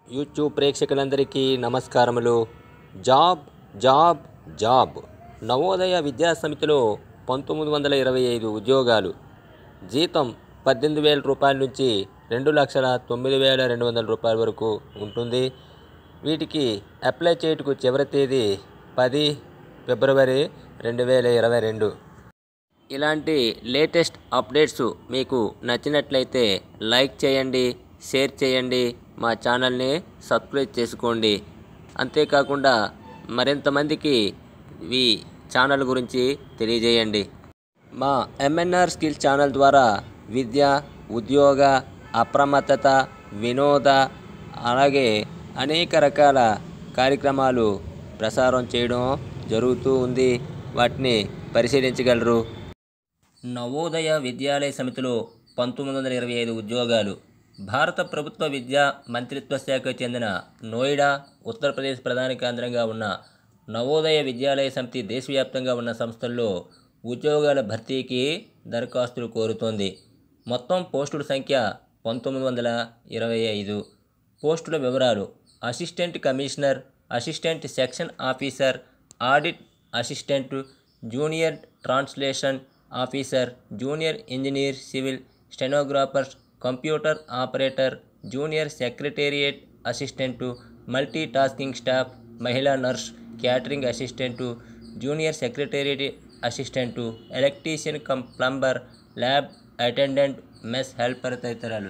YouTube ప్రేక్షకులందరికీ నమస్కారములు job job job Navodaya విద్యా సమితిలో పంతొమ్మిది వందల ఇరవై ఐదు ఉద్యోగాలు జీతం పద్దెనిమిది వేల రూపాయల నుంచి రెండు లక్షల తొమ్మిది వేల రెండు వందల రూపాయల వరకు ఉంటుంది వీటికి అప్లై చేయుటకు చివరి తేదీ పది ఫిబ్రవరి రెండు వేల ఇరవై రెండు ఇలాంటి లేటెస్ట్ అప్డేట్స్ మీకు నచ్చినట్లయితే లైక్ చేయండి షేర్ చేయండి మా ఛానల్ని సబ్స్క్రైబ్ చేసుకోండి అంతేకాకుండా మరింత మందికి ఈ ఛానల్ గురించి తెలియజేయండి మా ఎంఎన్ఆర్ స్కిల్ ఛానల్ ద్వారా విద్య ఉద్యోగ అప్రమత్తత వినోద అలాగే అనేక రకాల కార్యక్రమాలు ప్రసారం చేయడం జరుగుతూ ఉంది వాటిని పరిశీలించగలరు నవోదయ విద్యాలయ సమితిలో పంతొమ్మిది వందల ఇరవై ఐదు ఉద్యోగాలు భారత ప్రభుత్వ విద్యా మంత్రిత్వ శాఖకు చెందిన నోయిడా ఉత్తరప్రదేశ్ ప్రధాన కేంద్రంగా ఉన్న నవోదయ విద్యాలయ సమితి దేశవ్యాప్తంగా ఉన్న సంస్థల్లో ఉద్యోగాల భర్తీకి దరఖాస్తులు కోరుతోంది మొత్తం పోస్టుల సంఖ్య పంతొమ్మిది వందల ఇరవై ఐదు పోస్టుల వివరాలు assistant commissioner assistant section officer audit assistant junior translation officer junior engineer civil stenographer computer operator junior secretariat assistant multi tasking staff మహిళా nurse catering assistant junior secretariat assistant electrician cum plumber lab attendant mess helper తదితరాలు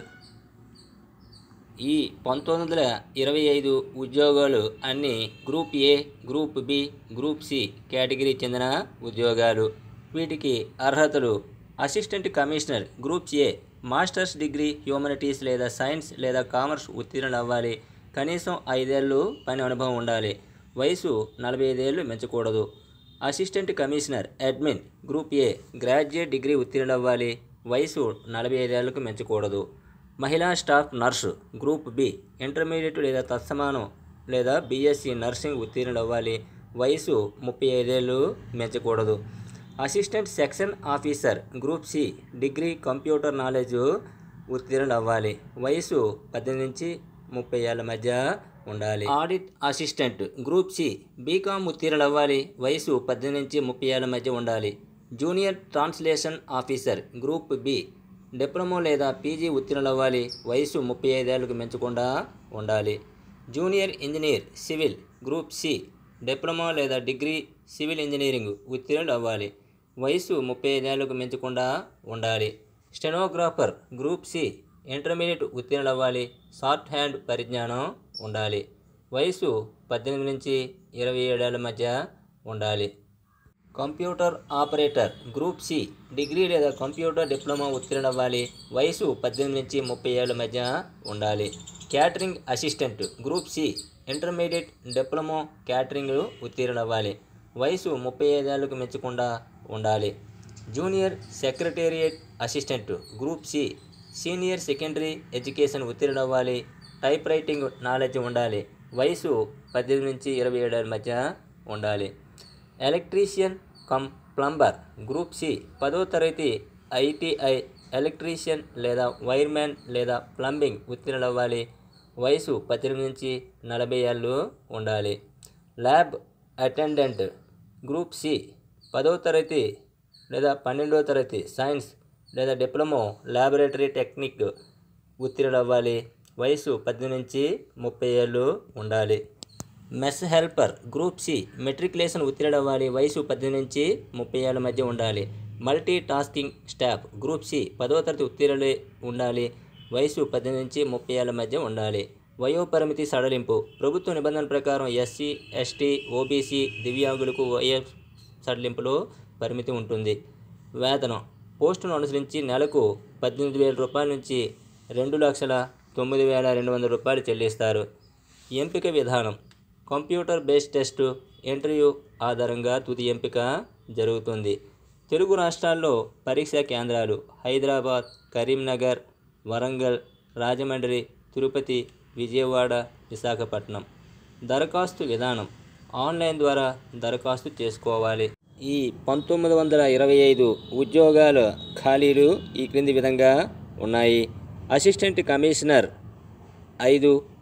ఈ పంతొమ్మిది వందల ఇరవై ఐదు ఉద్యోగాలు అన్నీ group A group B group C category చెందిన ఉద్యోగాలు వీటికి అర్హతలు assistant commissioner group A masters degree humanities లేదా సైన్స్ లేదా కామర్స్ ఉత్తీర్ణులు అవ్వాలి కనీసం ఐదేళ్ళు పని అనుభవం ఉండాలి వయసు నలభై ఐదేళ్ళు మెచ్చకూడదు assistant commissioner admin group A graduate degree ఉత్తీర్ణులు అవ్వాలి వయసు నలభై ఐదేళ్లకు మెచ్చకూడదు మహిళా staff nurse group B intermediate లేదా తత్సమానం లేదా బీఎస్సీ నర్సింగ్ ఉత్తీర్ణులు అవ్వాలి వయసు ముప్పై ఐదేళ్ళు మెచ్చకూడదు assistant section officer group C degree computer knowledge ఉత్తీర్ణులు అవ్వాలి వయసు పద్దెనిమిది నుంచి ముప్పై ఏళ్ళ మధ్య ఉండాలి audit assistant group C BCom ఉత్తీర్ణులు అవ్వాలి వయసు పద్దెనిమిది నుంచి ముప్పై ఏళ్ళ మధ్య ఉండాలి junior translation officer group B diploma లేదా పీజీ ఉత్తీర్ణులు అవ్వాలి వయసు ముప్పై ఐదేళ్లకు మించకుండా ఉండాలి junior engineer civil group C diploma లేదా డిగ్రీ సివిల్ ఇంజనీరింగ్ ఉత్తీర్ణులు అవ్వాలి వయసు ముప్పై ఐదేళ్లకు మించకుండా ఉండాలి స్టెనోగ్రాఫర్ గ్రూప్ సి ఇంటర్మీడియట్ ఉత్తీర్ణులు అవ్వాలి షార్ట్ హ్యాండ్ పరిజ్ఞానం ఉండాలి వయసు పద్దెనిమిది నుంచి ఇరవై ఏడేళ్ల మధ్య ఉండాలి computer operator group C degree లేదా కంప్యూటర్ డిప్లొమా ఉత్తీర్ణ అవ్వాలి వయసు పద్దెనిమిది నుంచి ముప్పై ఏళ్ళ మధ్య ఉండాలి catering assistant group C intermediate diploma catering ఉత్తీర్ణ అవ్వాలి వయసు ముప్పై ఐదేళ్లకు మెచ్చకుండా ఉండాలి junior secretariat assistant group C senior secondary education ఉత్తీర్ణ అవ్వాలి టైప్ రైటింగ్ నాలెడ్జ్ ఉండాలి వయసు పద్దెనిమిది నుంచి ఇరవై ఏడేళ్ళ మధ్య ఉండాలి electrician cum plumber group C పదో తరగతి ఐటీఐ ఎలక్ట్రీషియన్ లేదా వైర్మ్యాన్ లేదా ప్లంబింగ్ ఉత్తీర్ణులు అవ్వాలి వయసు పద్దెనిమిది నుంచి నలభై ఏళ్ళు ఉండాలి ల్యాబ్ అటెండెంట్ గ్రూప్ సి పదో తరగతి లేదా పన్నెండవ తరగతి సైన్స్ లేదా డిప్లొమా ల్యాబొరేటరీ టెక్నిక్ ఉత్తీర్ణులు అవ్వాలి వయసు పద్దెనిమిది నుంచి ముప్పై ఏళ్ళు ఉండాలి mess helper group C matriculation ఉత్తీర్ణ అవ్వాలి వయసు పద్దెనిమిది నుంచి ముప్పై ఏళ్ళ మధ్య ఉండాలి multi tasking staff group C పదో తరగతి ఉత్తీర్ణులు ఉండాలి వయసు పద్దెనిమిది నుంచి ముప్పై ఏళ్ళ మధ్య ఉండాలి వయోపరిమితి సడలింపు ప్రభుత్వ నిబంధనల ప్రకారం ఎస్సీ ఎస్టీ ఓబీసీ దివ్యాంగులకు వయో సడలింపులో పరిమితి ఉంటుంది వేతనం పోస్టును అనుసరించి నెలకు పద్దెనిమిది వేల రూపాయల నుంచి రెండు లక్షల తొమ్మిది వేల రెండు వందల రూపాయలు చెల్లిస్తారు ఎంపిక విధానం కంప్యూటర్ బేస్డ్ టెస్ట్ ఇంటర్వ్యూ ఆధారంగా తుది ఎంపిక జరుగుతుంది తెలుగు రాష్ట్రాల్లో పరీక్షా కేంద్రాలు హైదరాబాద్ కరీంనగర్ వరంగల్ రాజమండ్రి తిరుపతి విజయవాడ విశాఖపట్నం దరఖాస్తు విధానం ఆన్లైన్ ద్వారా దరఖాస్తు చేసుకోవాలి ఈ పంతొమ్మిది వందల ఇరవై ఐదు ఉద్యోగాల ఖాళీలు ఈ క్రింది విధంగా ఉన్నాయి అసిస్టెంట్ కమిషనర్ ఐదు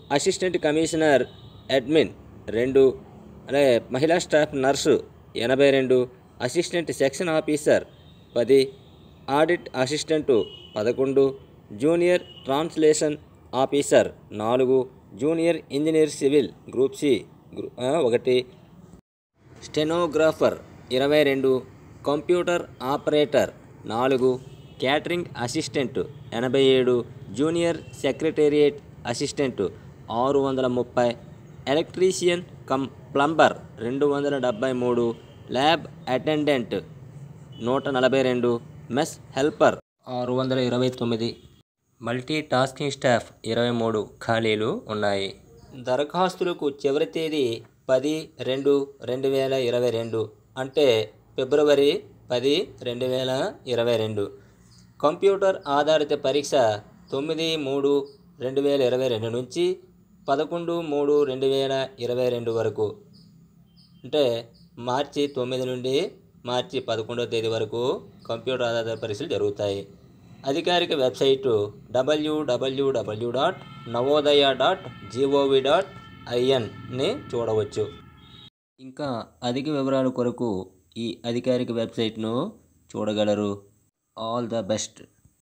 అసిస్టెంట్ కమిషనర్ అడ్మిన్ రెండు అలాగే మహిళా స్టాఫ్ నర్సు ఎనభై రెండు అసిస్టెంట్ సెక్షన్ ఆఫీసర్ పది ఆడిట్ అసిస్టెంటు పదకొండు జూనియర్ ట్రాన్స్లేషన్ ఆఫీసర్ నాలుగు junior engineer civil group C గ్రూ ఆ, ఒకటి స్టెనోగ్రాఫర్ ఇరవై రెండు కంప్యూటర్ ఆపరేటర్ నాలుగు క్యాటరింగ్ అసిస్టెంట్ ఎనభై ఏడు జూనియర్ సెక్రటేరియట్ అసిస్టెంట్ ఆరు వందల ముప్పై ఎలక్ట్రీషియన్ కమ్ ప్లంబర్ రెండు వందల డెబ్భై మూడు ల్యాబ్ అటెండెంట్ నూట నలభై రెండు మెస్ హెల్పర్ ఆరు వందల ఇరవై తొమ్మిది మల్టీ టాస్కింగ్ స్టాఫ్ ఇరవై మూడు ఖాళీలు ఉన్నాయి దరఖాస్తులకు చివరి తేదీ పది రెండు రెండు వేల ఇరవై రెండు అంటే ఫిబ్రవరి పది రెండు వేల ఇరవై రెండు కంప్యూటర్ ఆధారిత పరీక్ష తొమ్మిది మూడు రెండు వేల ఇరవై రెండు నుంచి పదకొండు మూడు రెండు వేల ఇరవై రెండు వరకు అంటే మార్చి తొమ్మిది నుండి మార్చి పదకొండవ తేదీ వరకు కంప్యూటర్ ఆధారిత పరీక్షలు జరుగుతాయి అధికారిక website WWW dot Navodaya dot GOV dot ఐఎన్ని చూడవచ్చు ఇంకా అధిక వివరాల కొరకు ఈ అధికారిక వెబ్సైట్ను చూడగలరు ఆల్ ద బెస్ట్